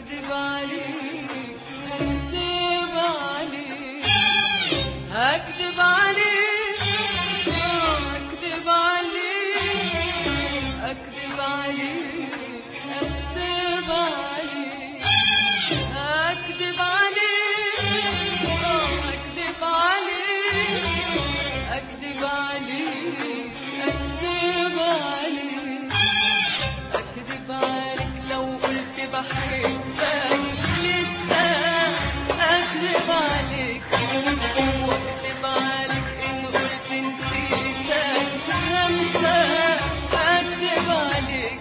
اكذب عليك اكذب عليك هكذب عليك آه، اكذب عليك اكذب عليك اكذب عليك اكذب عليك آه، اكذب عليك اكذب عليك اكذب عليك اكذب عليك لو قلت بحبك لسه اكذب عليك واكذب عليك ان قلت نسيتك همسة اكذب عليك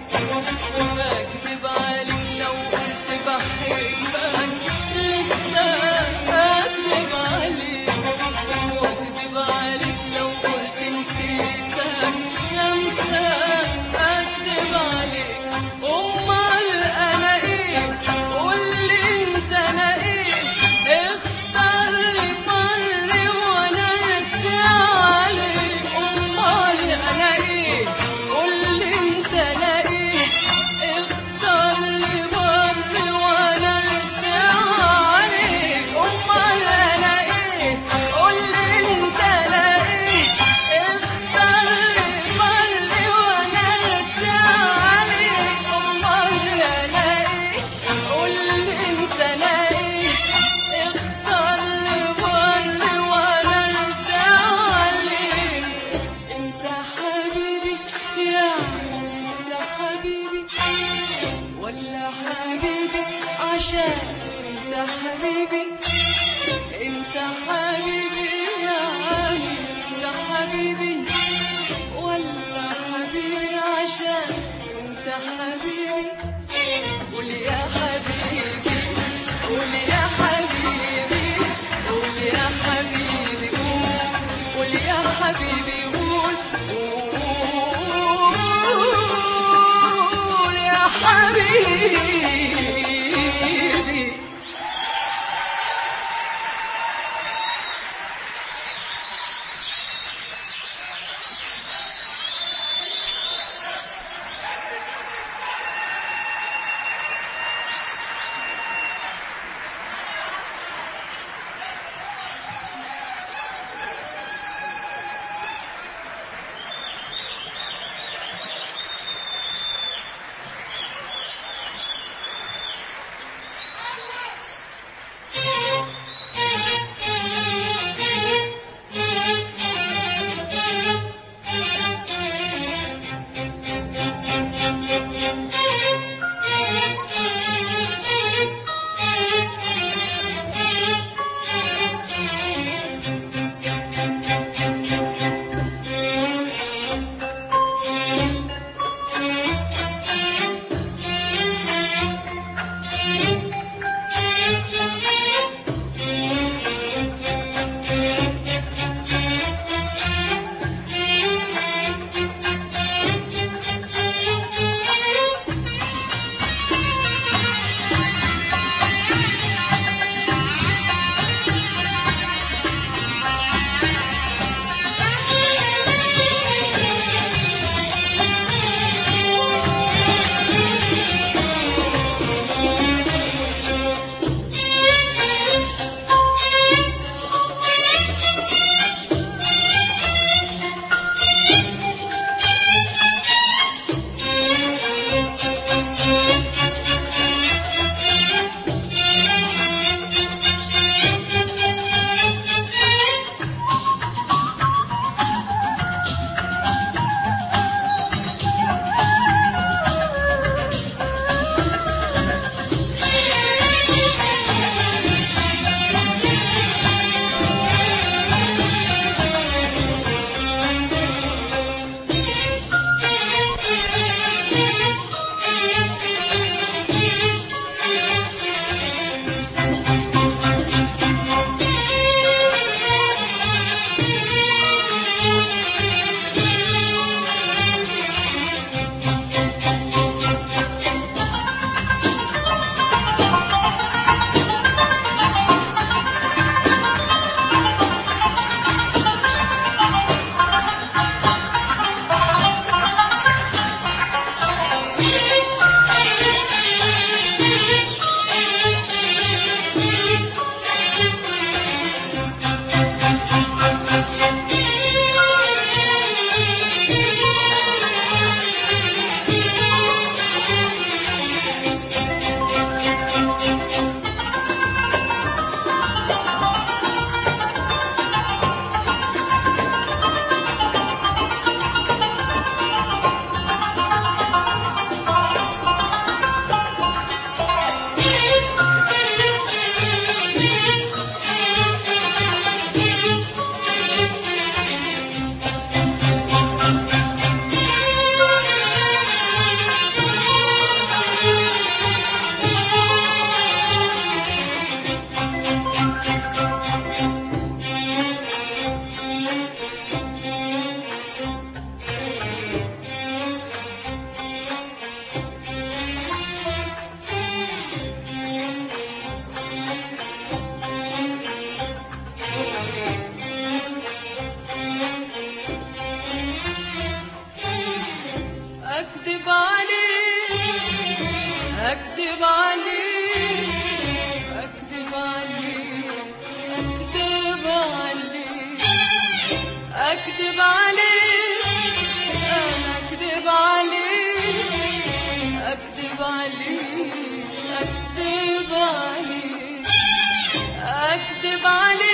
اكذب عليك لو قلت بحبك لسه اكذب عليك واكذب عليك لو قلت نسيتك همسة اكذب عليك امال انا ايه قول لي انت انا ايه اختار لي بر وانا ارسي عليك امال انا ايه قول لي انت انا ايه اختار لي بر وانا ارسي عليك امال انا ايه قول لي انت انا ايه اختار لي بر وانا ارسي عليك امال انا ايه قول لي انت انا ايه اختار لي بر وانا ارسي عليك انت حبيبي يا لسه حبيبي ولا حبيبي عشان انت حبيبي انت حبيبي يا لسه حبيبي ولا حبيبي عشان انت حبيبي قول يا حبيبي قول يا حبيبي قول يا حبيبي قول قول يا حبيبي قول قول يا حبيبي عليك أكذب عليك أكذب عليك أكذب عليك أنا أكذب عليك أكذب عليك أكذب عليك أكذب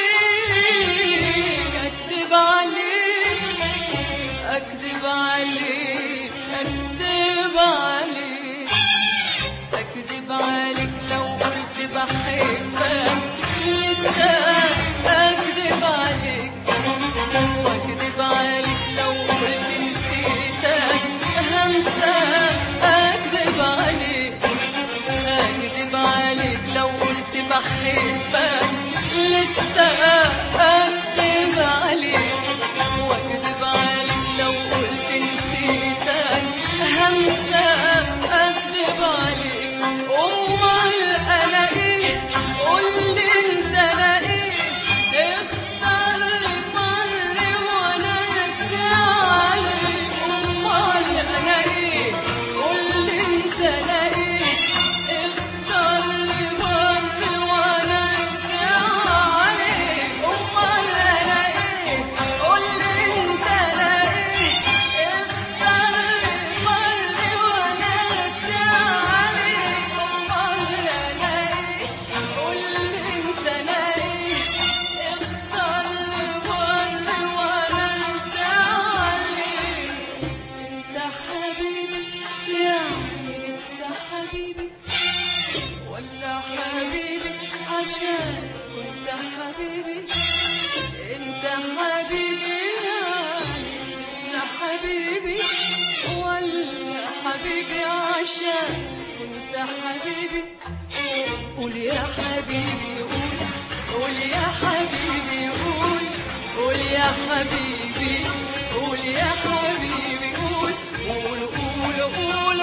عليك أكذب عليك أكذب عليك أكذب عليك أكذب عليك لو قلت بحبك لسه أكذب عليك وأكذب عليك لو قلت نسيتك همسة أكذب عليك أكذب عليك لو قلت بحبك لسه أكذب عليك وأكذب عليك لو قلت نسيتك همسة أكذب عليك أمال أنا إيه قول لي أنت أنا إيه اختار مر وأنا راسي عليك أمال أنا إيه قول لي أنت أنا إيه اختار مر وأنا راسي عليك أمال أنا إيه قول لي أنت أنا إيه اختار مر وأنا راسي عليك أمال أنا إيه قول لي أنت أنا إيه اختار مر وأنا راسي عليك انت حبيبي يعني لسه حبيبي ولا حبيبي عشان كنت حبيبي انت حبيبي يعني لسه حبيبي ولا حبيبي عشان كنت حبيبي قول يا حبيبي قول قول يا حبيبي قول قول يا حبيبي قول يا حبيبي قول قول قول قول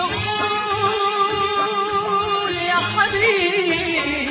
قول يا حبيبي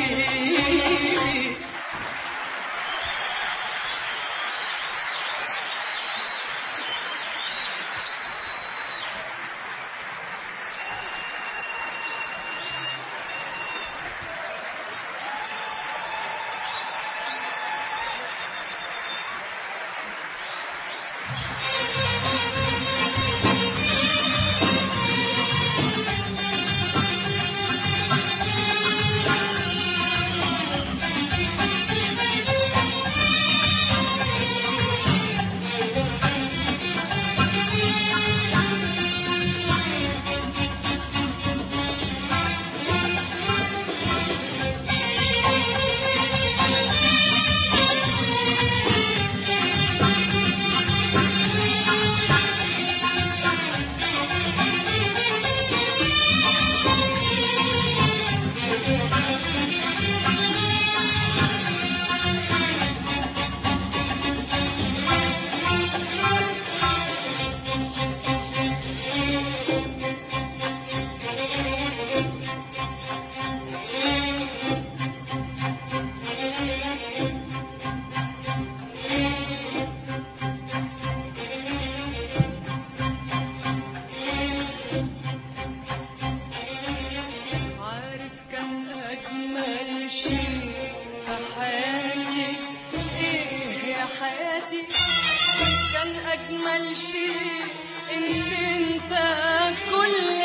عارف كان أجمل شيء في حياتي إيه يا حياتي كان أجمل شيء إن أنت كل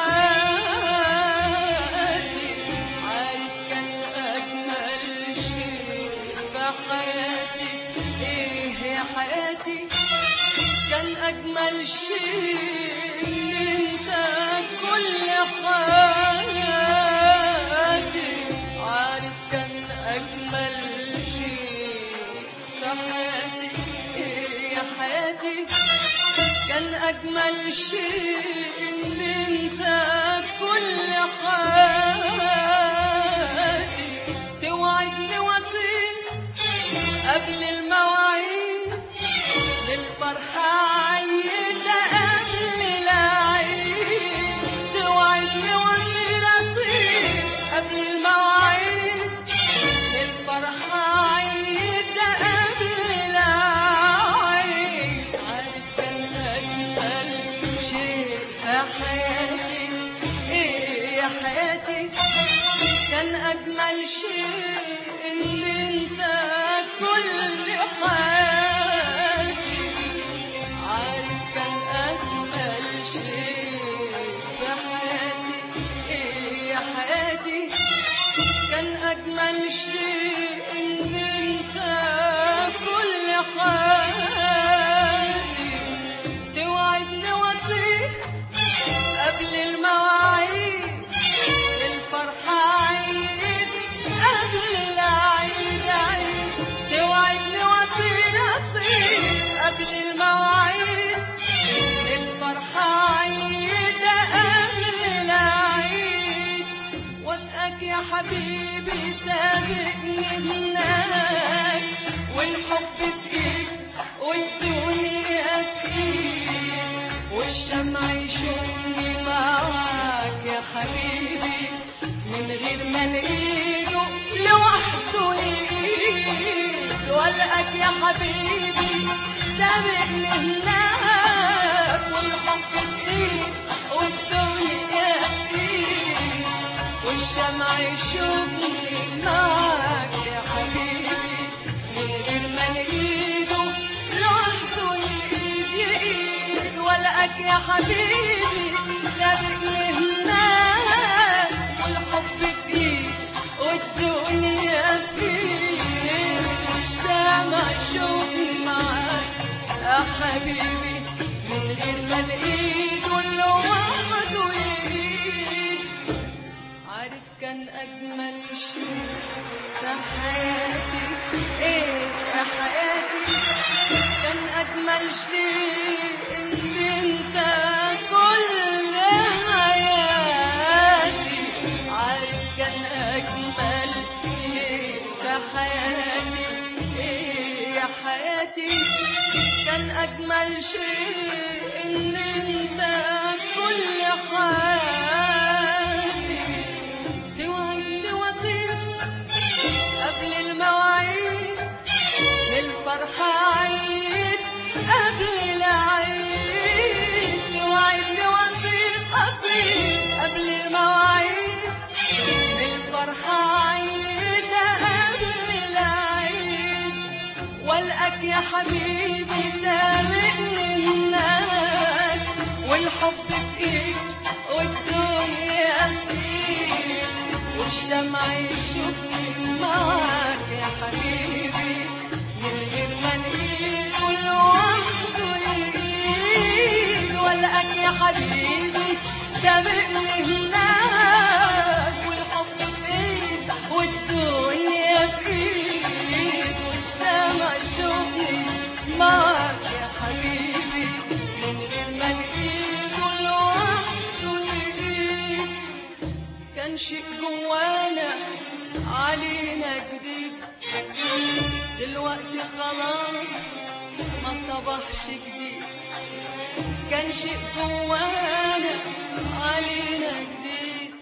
حياتي عارف كان أجمل شيء في حياتي إيه يا حياتي كان أجمل شيء إن أنت كل حياتي عارف كان أجمل شيء في حياتي إيه يا حياتي كان أجمل شيء إن أنت كل حياتي توعدني وطير قبل المواعيد للفرحة عيدة قبل العيد توعدني وطير أطير قبل المواعيد للفرحة عيدة قبل العيد عارف كان أجمل شيء في حياتي شيء ان انت كل حياتي عارف كان اجمل شيء في حياتي ايه يا حياتي كان اجمل شيء ان انت كل حياتي توعدني واطير قبل المواعيد الفرحة عيد قبل العيد عيد توعدني واطير اطير قبل المواعيد الفرحة عيد قبل العيد وفقك يا حبيبي سابقني هناك والحب في ايد والدنيا في ايد والشمع يشوفني معاك يا حبيبي من غير ما نقيده لوحده ايد والقاك يا حبيبي سابقني هناك والحب في ايد والدنيا في ايد والشمع يشوفني معاك يا حبيبي من غير ما نقيده لوحده يقيد يقيد والقاك يا حبيبي سابقني هناك والحب فيك والدنيا فيك والشمع يشوفني معاك يا حبيبي من غير ما نقيده لوحده يقيد عارف كان أجمل شيء في حياتي إيه يا حياتي كان أجمل شيء إن أنت كل حياتي عارف كان أجمل شيء في حياتي إيه يا حياتي كان أجمل شيء إن أنت كل حياتي توعدني وطير قبل المواعيد للفرحة عيد قبل العيد توعدني وطير أطير قبل المواعيد للفرحة عيد قبل العيد والقاك يا حبيبي سابقني هناك والحب في ايد والدنيا في ايد والشمع يشوفني معاك يا حبيبي من غير ما نقيد لوحده يقيد والقاك يا حبيبي سابقني هناك والحب في ايد والدنيا في ايد والشمع يشوفني معاك يا حبيبي من غير ما نقيد لوحده يقيد كان شيء جوانا علينا جديد دلوقتي خلاص ما صبحش جديد كان شيء جوانا علينا جديد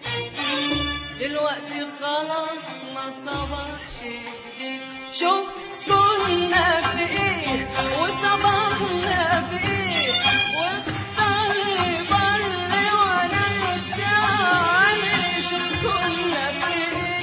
دلوقتي خلاص ما صبحش جديد شوف كنا في ايه وصبحنا في ايه واختار لي بر وانا لسه عليه شوف كنا في ايه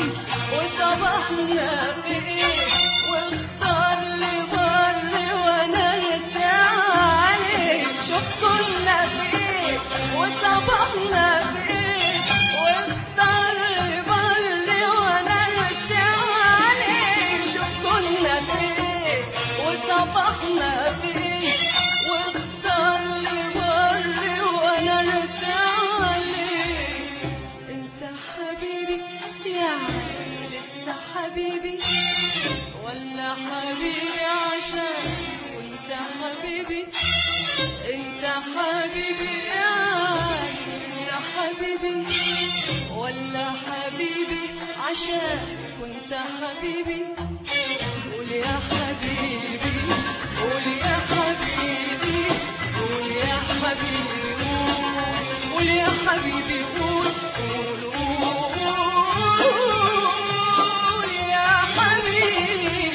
وصبحنا في ايه واختار لي بر وانا لسه عليه شوف كنا في ايه وصبحنا في ايه واختار لي بر وانا لسه عليه شوف كنا في ايه وصبحنا في ايه واختار لي بر وانا لسه عليه انت حبيبي يعني لسه حبيبي ولا حبيبي عشان وانت حبيبي انت حبيبي يعني لسه حبيبي ولا حبيبي عشان كنت حبيبي قول يا حبيبي قول يا حبيبي قول يا حبيبي قول قول يا حبيبي قول قول قول يا حبيبي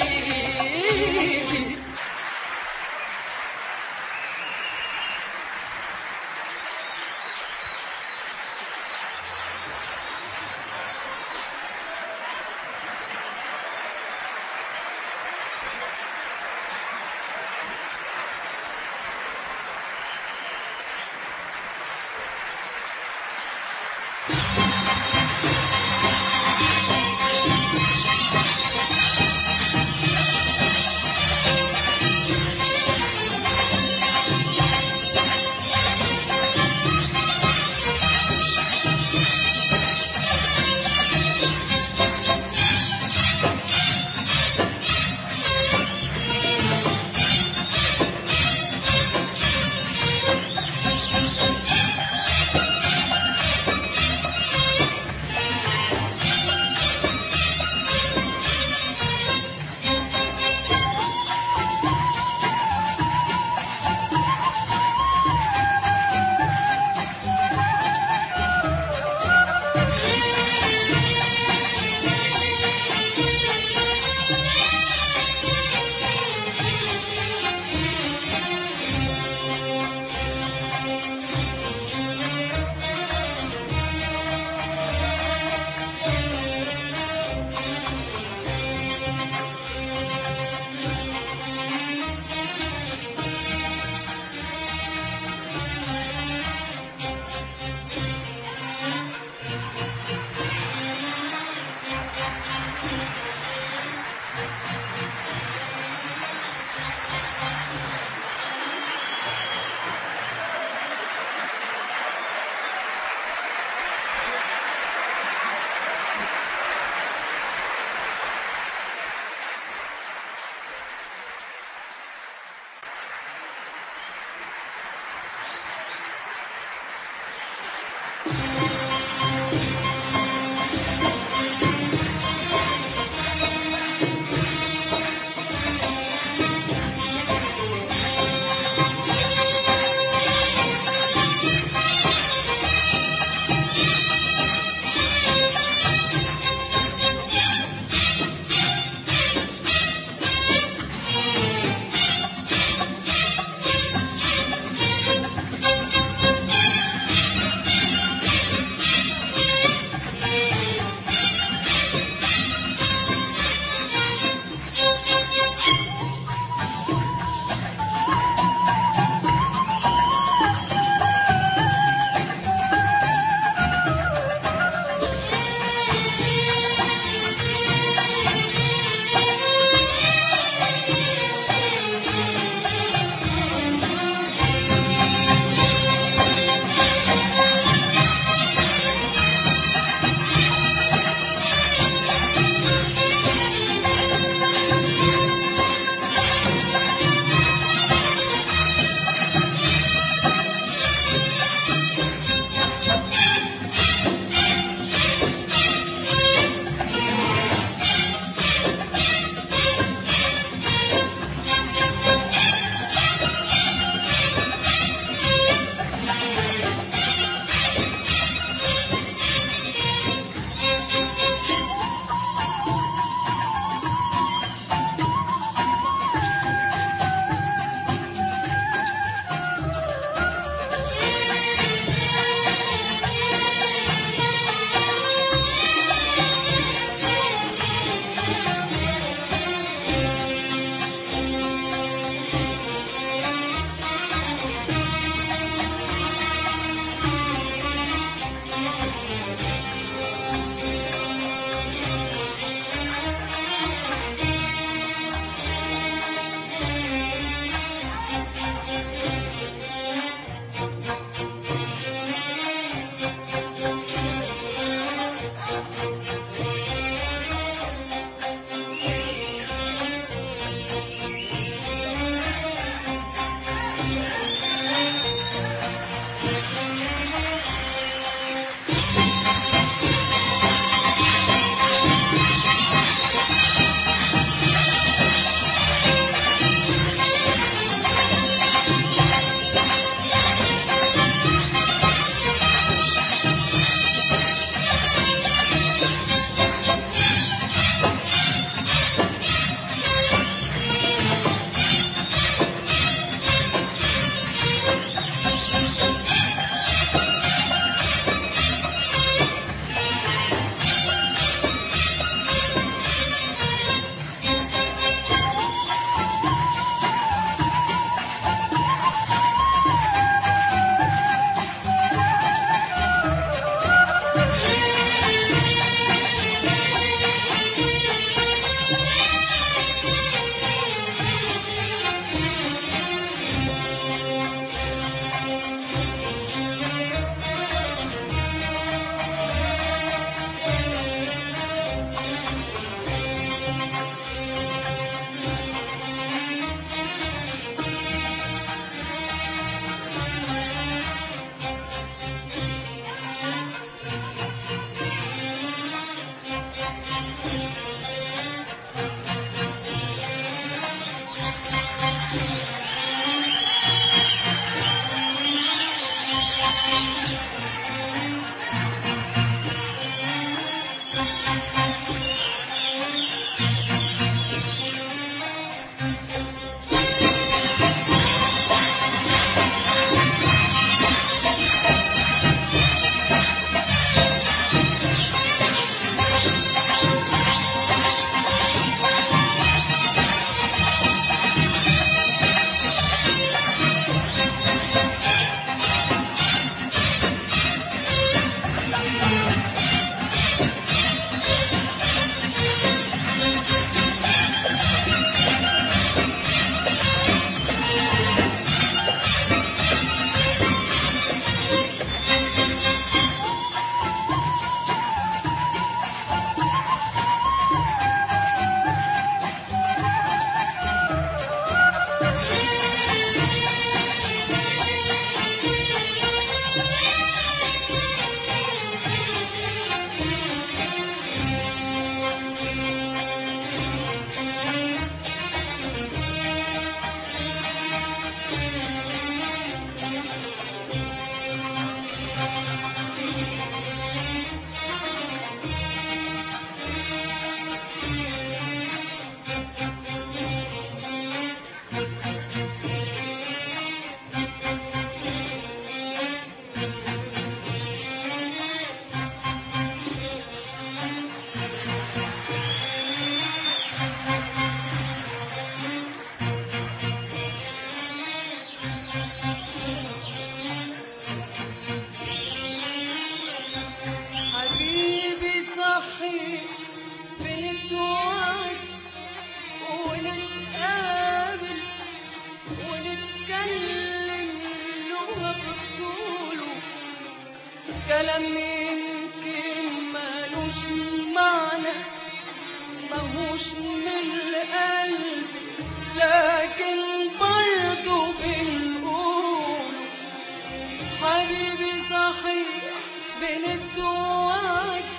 كلام يمكن مالوش معنى ماهوش من القلب لكن برضه بنقول حبيبي صحيح بنتوعد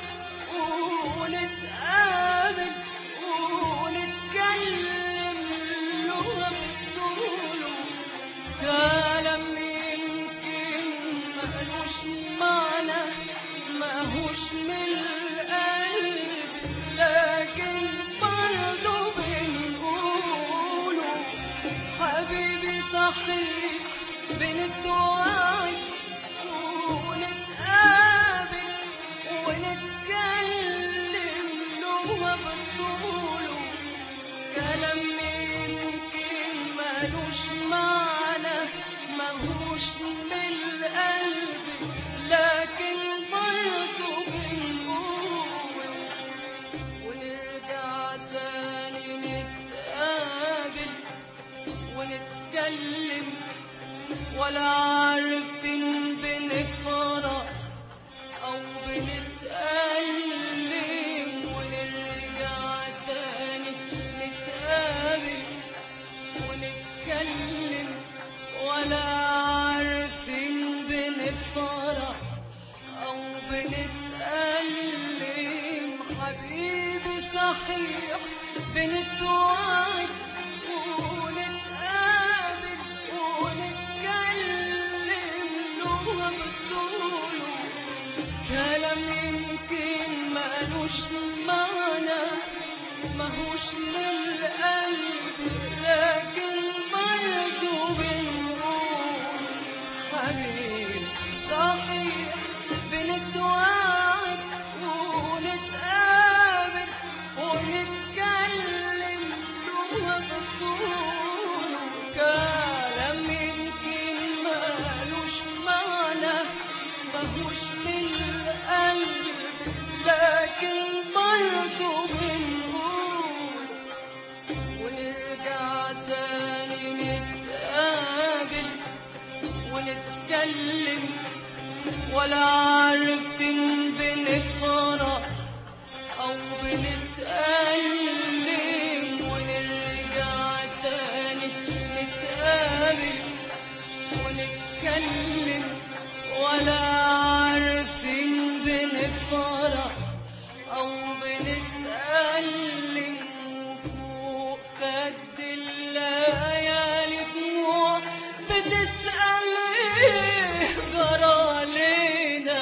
ونتقابل ونتكلم لغة بتقوله كلام يمكن مالوش معنى ماهوش من القلب لكن برضه بنقوله حبيبي صحيح بنتوعد ونتقابل ونتكلم لغة بتقوله كلام يمكن مالوش معنى ماهوش من القلب لكن برضه بنقول ونرجع تاني نتقابل ونتكلم ولا عارفين بنفرح أو بنتألم ونرجع تاني نتقابل ونتكلم ولا عارفين بنفرح أو بنتألم حبيبي صحيح بنتوعد ونتقابل ونتكلم لغة بتقوله كلام يمكن مالوش معنى ماهوش من القلب لكن برضه بنقول حبيبي صحيح بنتوعد ونتقابل ونتكلم لغة بتقوله كلام يمكن مالوش معنى ماهوش من القلب لكن برضه بنقول ونرجع تاني نتقابل ونتكلم ولا عارفين بنفرح أو بنتألم ونرجع تاني نتقابل ونتكلم ولا عارفين بنفرح أو بنتألم فوق خد الليالي دموع بتسأل إيه جرى لينا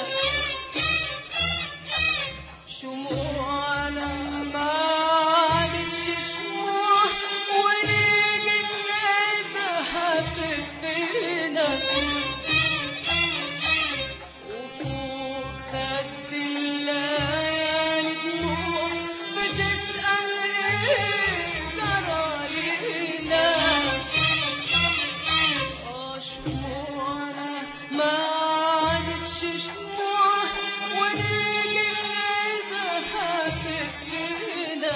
شموعنا ما عادتش شموع ونيجي نلاقيها بتدفينا وفوق خد الليالي دموع بتسأل ايه جرى لينا آه شموعنا ما عادتش شموع ونيجي نلاقيها بتدفينا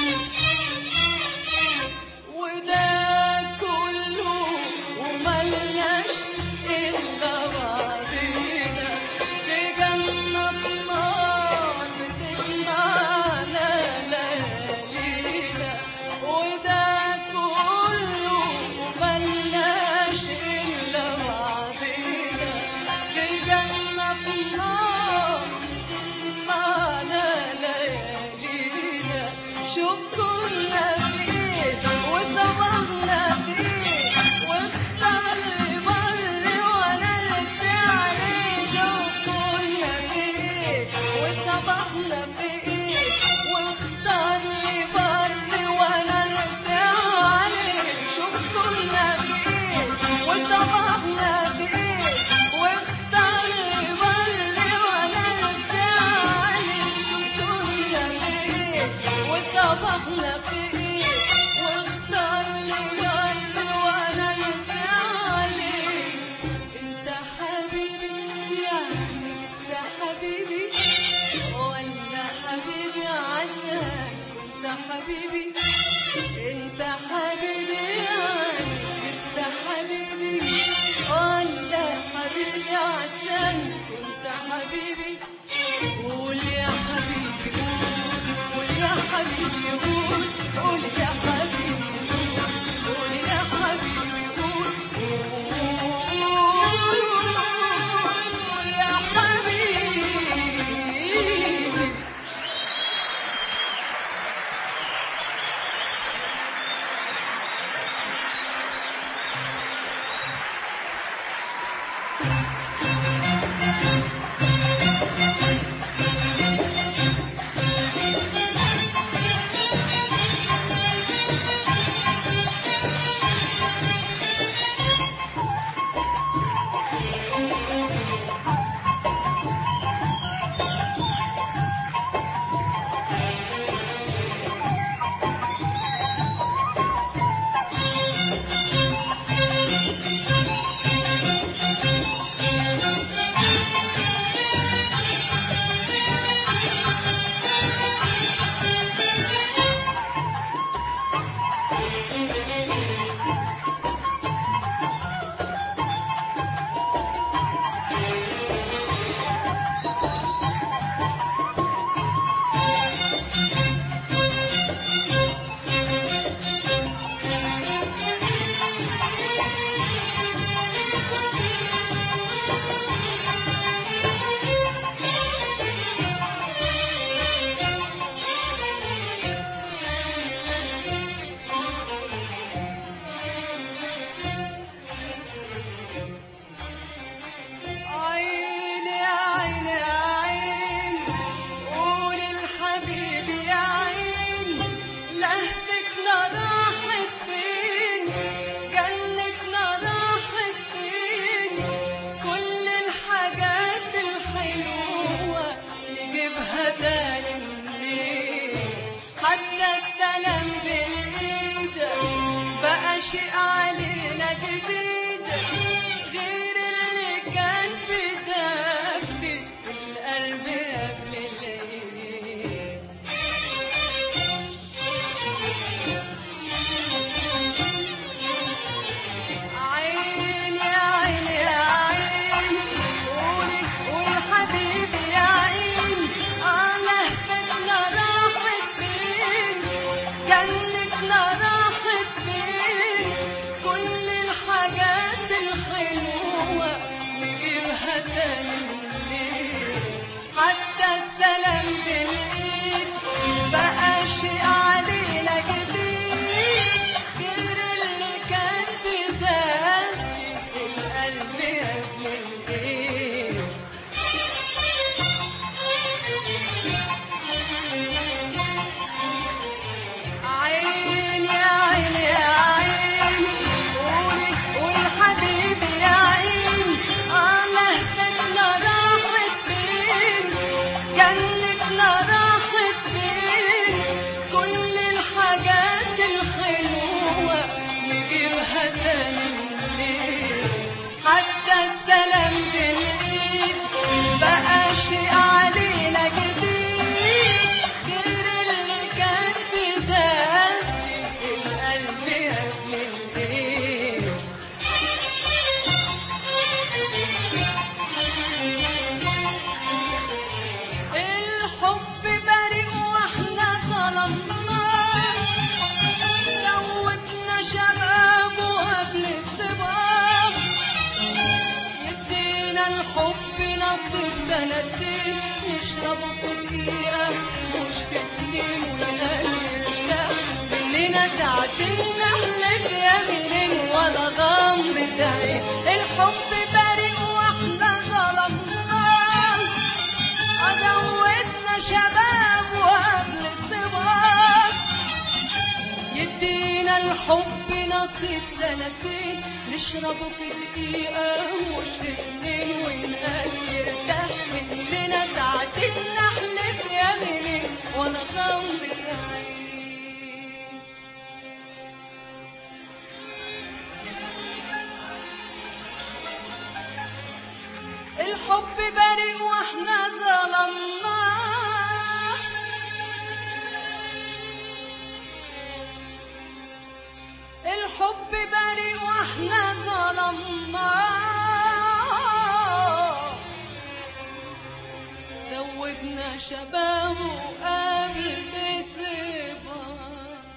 وده كله وملناش إلا بعضينا في جنة نار بتجمعنا ليالينا وده كله وملناش إلا بعضينا في جنة نار بتجمعنا ليالينا شوف كنا فين وصبحنا فين واختار لي بر وانا لسه عليه شوف كنا فين وصبحنا فين واختار لي بر وانا لسه عليه شوف كنا فين وصبحنا فين واختار لي بر وانا لسه عليه شوف كنا فين وصبحنا فين واختار لي بر وانا لسه عليه انت حبيبي يعني لسه حبيبي ولا حبيبي عشان كنت حبيبي انت حبيبي يعني لسه حبيبي ولا حبيبي حبيبي عشان كنت حبيبي قول يا حبيبي قول قول يا حبيبي قول قول يا حبيبي قول قول يا حبيبي قول قول يا حبيبي عيني يا عيني يا عين قول الحبيب يا عين لهفتنا راحت فين جنتنا راحت فين كل الحاجات الحلوة نجيبها تاني منين حتى السلام بالإيد بقى شيء علينا جديد غير اللي كان بداخلي القلب قبل العيد عيني يا عيني يا عين قولي قولي حبيبي يا عين اه لهفتنا راحت فين جنتنا راحت فين كل الحاجات الحلوة نجيبها تاني منين حتى السلام بالإيد بقى شيء علينا جديد غير اللي كان بداية القلب قبل الإيد عيني يا عيني يا عين قولي قولي حبيبي يا عين اه لهفتنا راحت فين جنتنا راحت فين كل الحاجات الحلوة نجيبها تاني منين حتى السلام بالإيد بقى شيء علينا جديد غير اللي كان بداية القلب قبل الإيد الحب بريء واحنا ظلمناه زودنا شبابه قبل الصباح يدينا الحب نصيب سنتين نشربه في دقيقة مش في اتنين ونرتاح مننا ساعتين نحلك يا منين ولا غمضة عين الحب بريء واحنا ظلمناه أزودنا شباب وقبل الصباح يدينا الحب نصيب سنتين نشربه في دقيقة مش في اتنين ونقال يرتاح مننا ساعتين نحلف يا منين وانا غمضة عين الحب بريء واحنا ظلمناه الحب بريء واحنا ظلمناه شبابه قبل صبا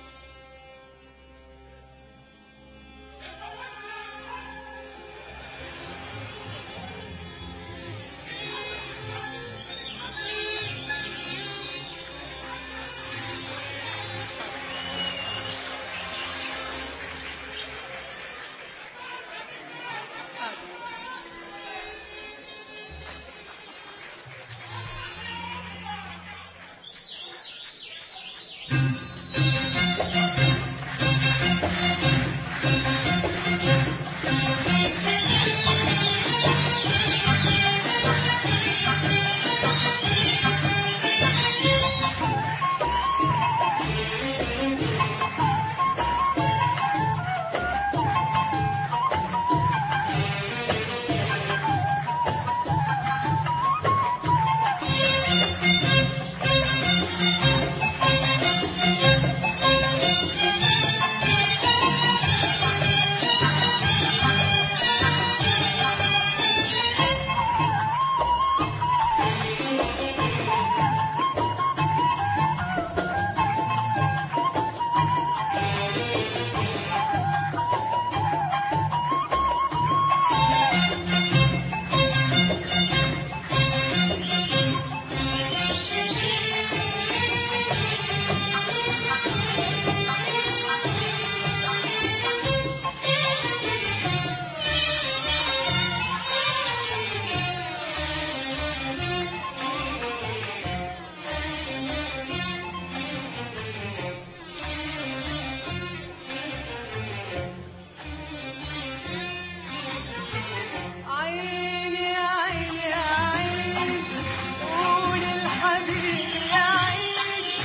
عيني يا عيني يا عيني قول الحبيب يا عيني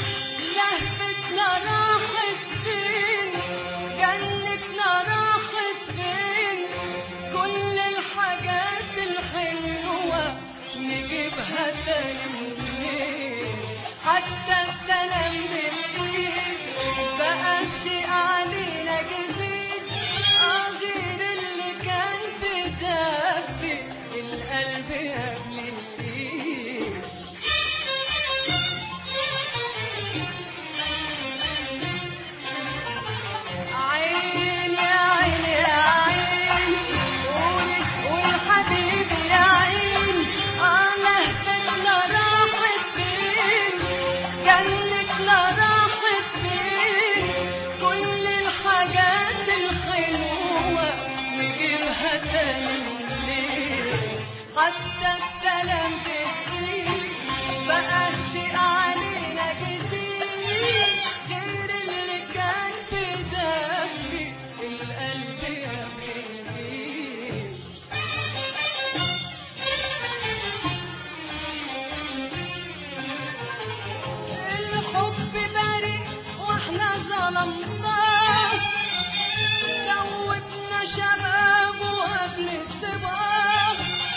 لهفتنا راحت فين جنتنا راحت فين كل الحاجات الحلوة نجيبها تاني منين حتى السلام بالايد بقى شيء علينا جديد اه غير اللي كان بدفي القلب قبل الايد عيني يا عيني يا عيني قولي قولي حبيبي يا عيني اه لهفتنا راحت فين جنتنا راحت فين كل الحاجات الحلوة نجيبها تاني منين حتى السلام بالايد بقى شيء علينا جديد غير اللي كان بدمي القلب يا بني الحب بريء واحنا ظلمناه دوبنا شباب وقبل الصبا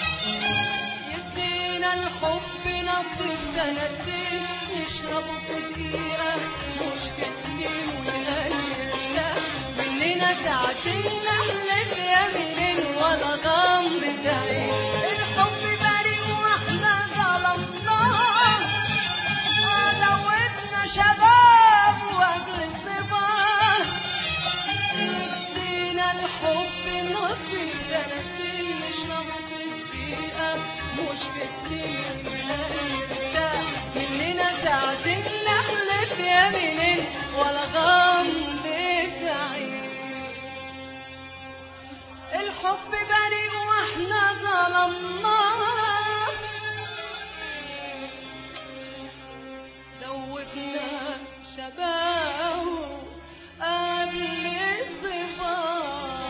يدينا الحب نصيب سنتين نشربه في دقيقة مش في اتنين ونقلبنا مننا ساعتين نحلف يمين ولا غمض عين الحب بريء واحنا ظلمناه دوبنا شباب وقبل الصبا يدينا الحب نصيب سنتين نشرب في دقيقة مش في اتنين نرتاح مننا ساعتين نحلف يمينين ولا غمضة عين الحب بريء واحنا ظلمناه دوبنا شباب قبل الصبا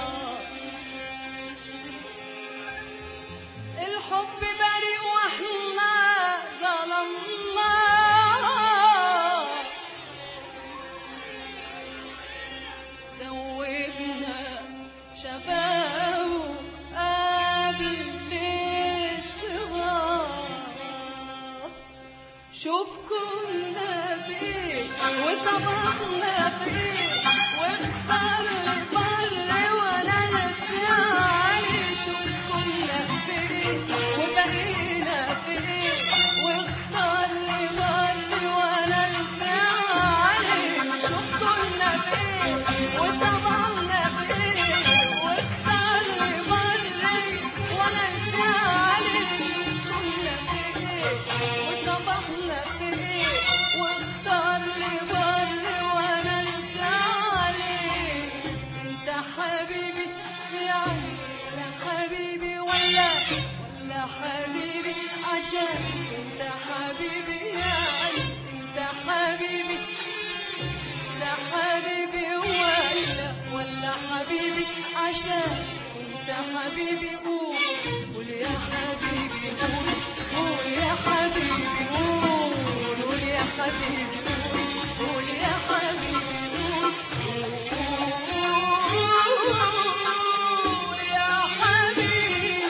الحب بريء واحنا ظلمنا دوبنا شباب قبل الصبا شوف كنا فين وصبحنا فين واختار البر وانا لسه عايش شوف كنا فين وبقينا فين واختار لي حبيبي عشان كنت حبيبي قول قول يا حبيبي قول قول يا حبيبي قول قول يا حبيبي قول قول يا حبيبي قول قول يا حبيبي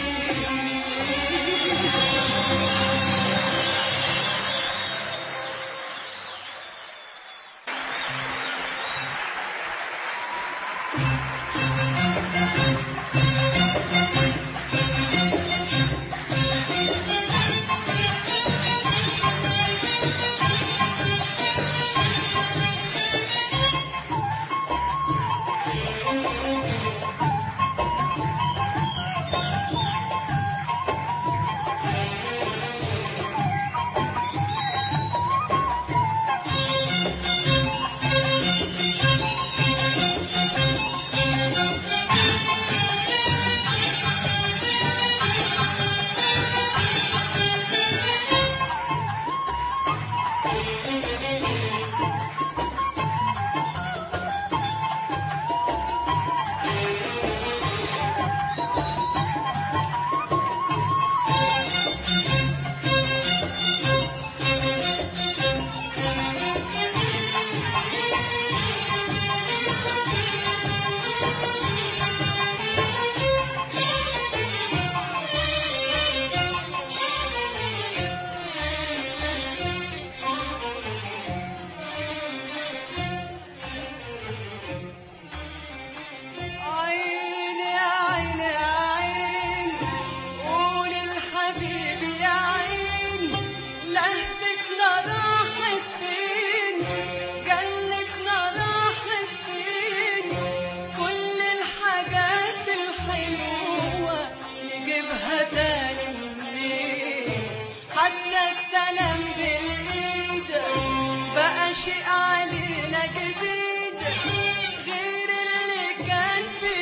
عيني يا عيني يا عين قول الحبيب يا عين لهفتنا راحت فين جنتنا راحت فين كل الحاجات الحلوة نجيبها تاني منين حتى السلام بالإيد بقى شيء علينا جديد غير اللي كان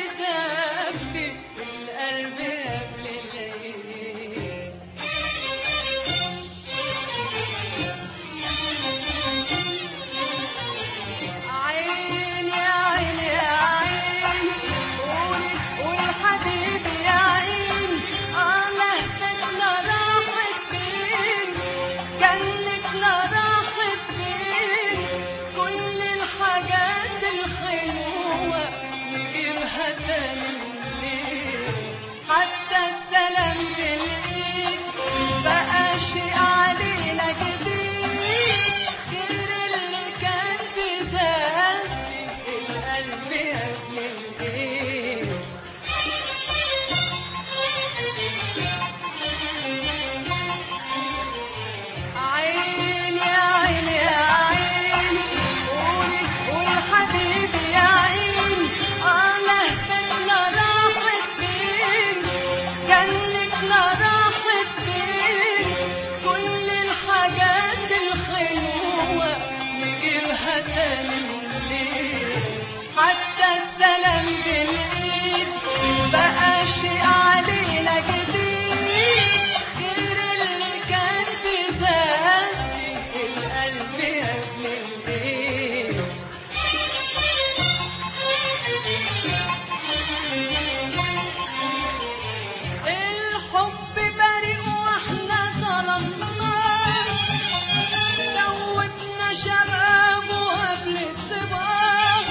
بيدبي القلب قبل الليل عين يا عين يا عين قولي قولي حبيبي يا عين اه لهفتنا راحت فين جنتنا راحت فين كل الحاجات الحلوة نجيبها تاني منين حتى السلام بالإيد بقى شيء علينا جديد غير اللي كان بداية القلب قبل الإيد عين يا عين يا عين قولي قولي حبيبي يا عين اه لهفتنا راحت فين جنتنا راحت فين كل الحاجات الحلوة نجيبها تاني منين حتى السلام بالإيد بقى شيء علينا جديد غير اللي كان بداية القلب قبل الليل الحب بريء واحنا ظلمناه دوبنا شبابه قبل الصباح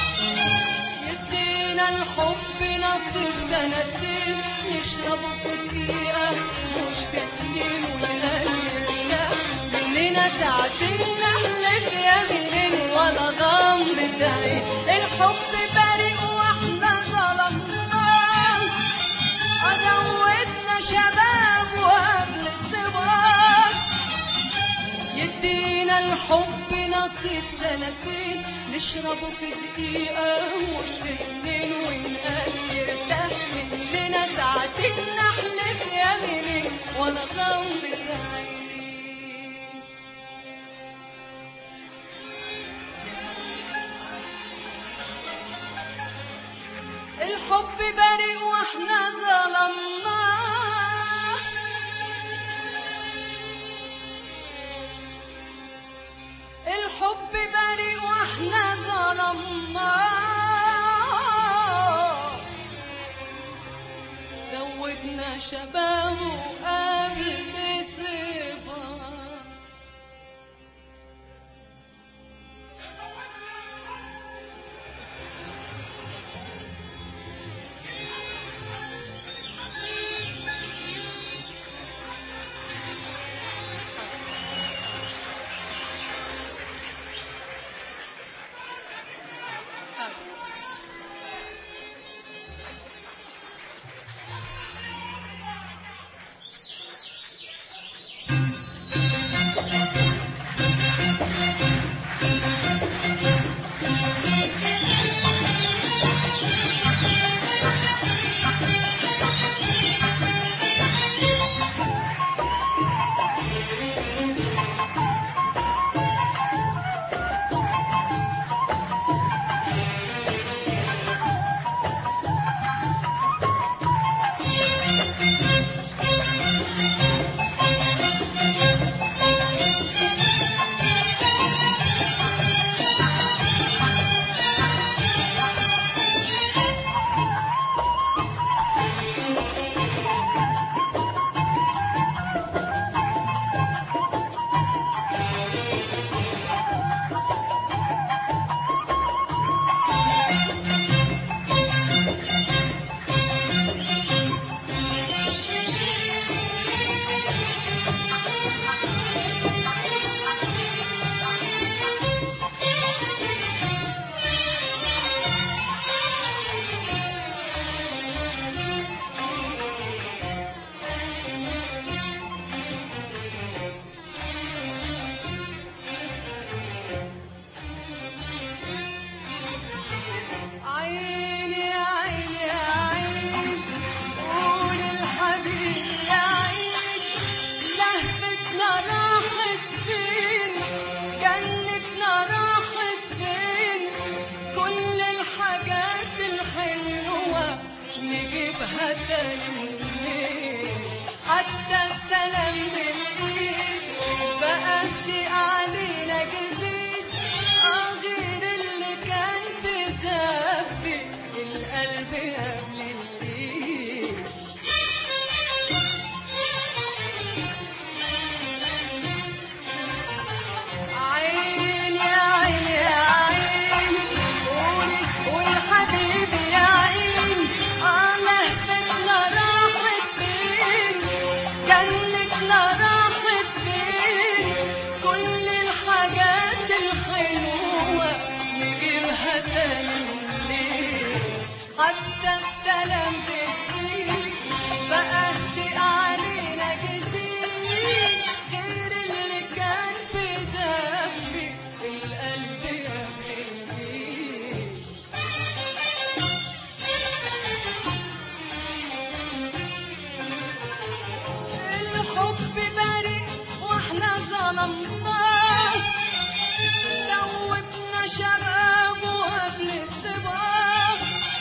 يدينا الحب نصيب سنتين نشربه في دقيقة مش في اتنين وليلة مننا ساعتين نحلف يا منين ولا غمض عين الحب بريء واحنا ظلمناه أدوتنا شباب وقبل الصباح يدينا الحب نصيب سنتين نشربه في دقيقة مش في اتنين ونقال يرتاح مننا ساعتين نحلف يمينين ولا غمض عين الحب بريء واحنا ظلمناه الحب بريء واحنا ظلمناه شبابه قبل صبا عيني يا عيني يا عيني قول الحبيب يا عيني لهفتنا راحت فين جنتنا راحت فين كل الحاجات الحلوة نجيبها تاني منين حتى السلام بالايد بقى شيء علينا جديد اه غير اللي كان بتهبي القلب قبل الايد عيني يا عيني يا عيني قولي قولي حبيبي يا عيني اه لهفتنا راحت فين جنتنا راحت فين كل الحاجات الحلوة نجيبها تاني منين حتى السلام بالإيد بقى شيء علينا جديد غير اللي كان بدمي القلب قبل الإيد الحب بريء واحنا ظلمناه دوبنا شباب وقبل الصباح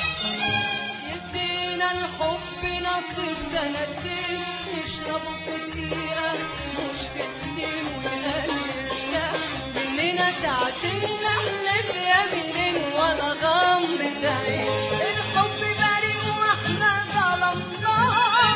يدينا الحب نصيب سنتين نشربه في دقيقة مش في اتنين ويقللنا مننا ساعتين نحلف يمين ولا غمض عين الحب بريء واحنا ظلمناه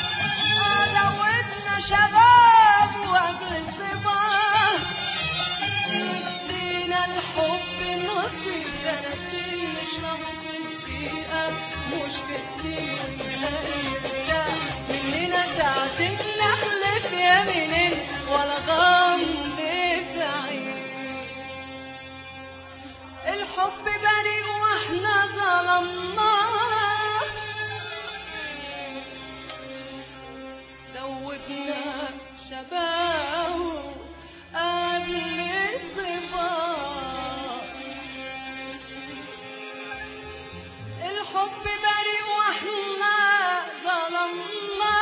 دوبنا شباب وقبل الصباح يدينا الحب نصيب سنتين نشرب في دقيقة مش في اتنين ونهيئة مننا ساعتين نحلف يمينين ولا غمضة عين الحب بريء واحنا ظلمناه دوبنا شباب قبل الصباح الحب بريء واحنا ظلمناه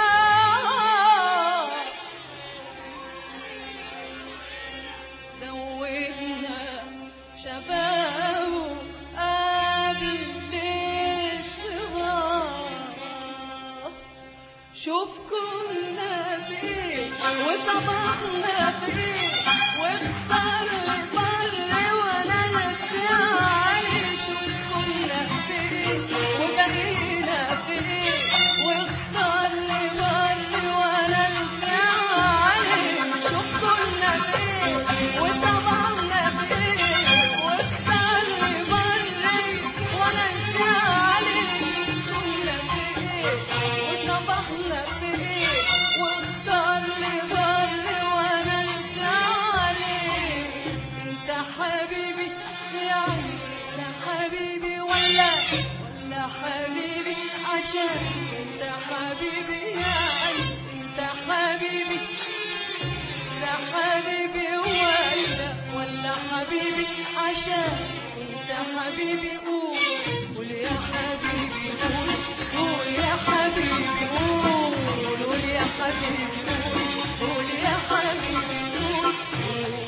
دوبنا شباب قبل الصباح شوف كنا فين وصبحنا فين واختار بر وانا لسه علي شوف كنا فين وبقينا فين واختار يعني يا حبيبي ولا ولا حبيبي عشان انت حبيبي يعني انت حبيبي يا حبيبي ولا ولا حبيبي عشان انت حبيبي قول قول يا حبيبي قول قول يا حبيبي قول قول يا حبيبي قول قول يا حبيبي قول قول